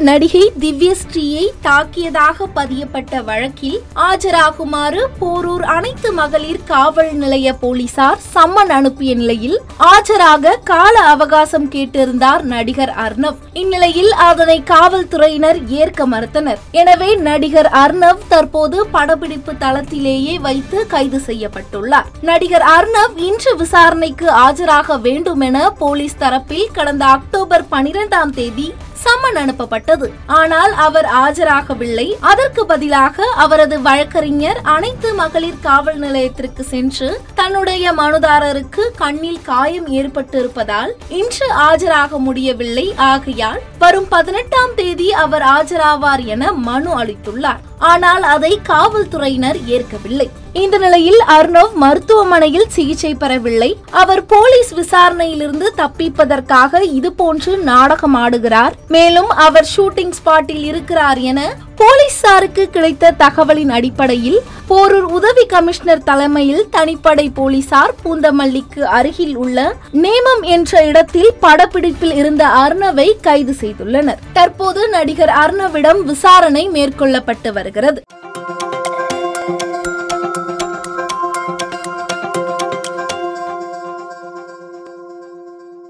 நடிகை திவ்யஸ்ரீயை தாக்கியதாக பதியப்பட்ட வழக்கில் ஆஜராகுமாறு போரூர் அனைத்து மகளிர் காவல் நிலைய போலீசார் சம்மன் அனுப்பிய நிலையில் ஆஜராக கால அவகாசம் கேட்டிருந்தார் நடிகர் அர்ணவ் இந்நிலையில் அதனை காவல்துறையினர் ஏற்க மறுத்தனர் எனவே நடிகர் அர்ணவ் தற்போது படப்பிடிப்பு தளத்திலேயே வைத்து கைது செய்யப்பட்டுள்ளார் நடிகர் அர்ணவ் இன்று விசாரணைக்கு ஆஜராக வேண்டும் என போலீஸ் தரப்பில் கடந்த அக்டோபர் பனிரெண்டாம் தேதி சம்மன் அனுப்பப்பட்டது ஆனால் அவர் ஆஜராகவில்லை அதற்கு பதிலாக அவரது வழக்கறிஞர் அனைத்து மகளிர் காவல் நிலையத்திற்கு சென்று தன்னுடைய மனுதாரருக்கு கண்ணில் காயம் ஏற்பட்டிருப்பதால் இன்று ஆஜராக முடியவில்லை ஆகையால் வரும் பதினெட்டாம் தேதி அவர் ஆஜராவார் என மனு அளித்துள்ளார் ஆனால் அதை காவல்துறையினர் ஏற்கவில்லை இந்த நிலையில் அர்ணவ் மருத்துவமனையில் சிகிச்சை பெறவில்லை அவர் போலீஸ் விசாரணையிலிருந்து தப்பிப்பதற்காக இதுபோன்று நாடகம் ஆடுகிறார் மேலும் அவர் ஷூட்டிங் ஸ்பாட்டில் இருக்கிறார் என போலீசாருக்கு கிடைத்த தகவலின் அடிப்படையில் போரூர் உதவி கமிஷனர் தலைமையில் தனிப்படை போலீசார் பூந்தமல்லிக்கு அருகில் உள்ள நேமம் என்ற இடத்தில் படப்பிடிப்பில் இருந்த அர்ணவை கைது செய்துள்ளனர் தற்போது நடிகர் அர்ணவிடம் விசாரணை மேற்கொள்ளப்பட்டு வருகிறது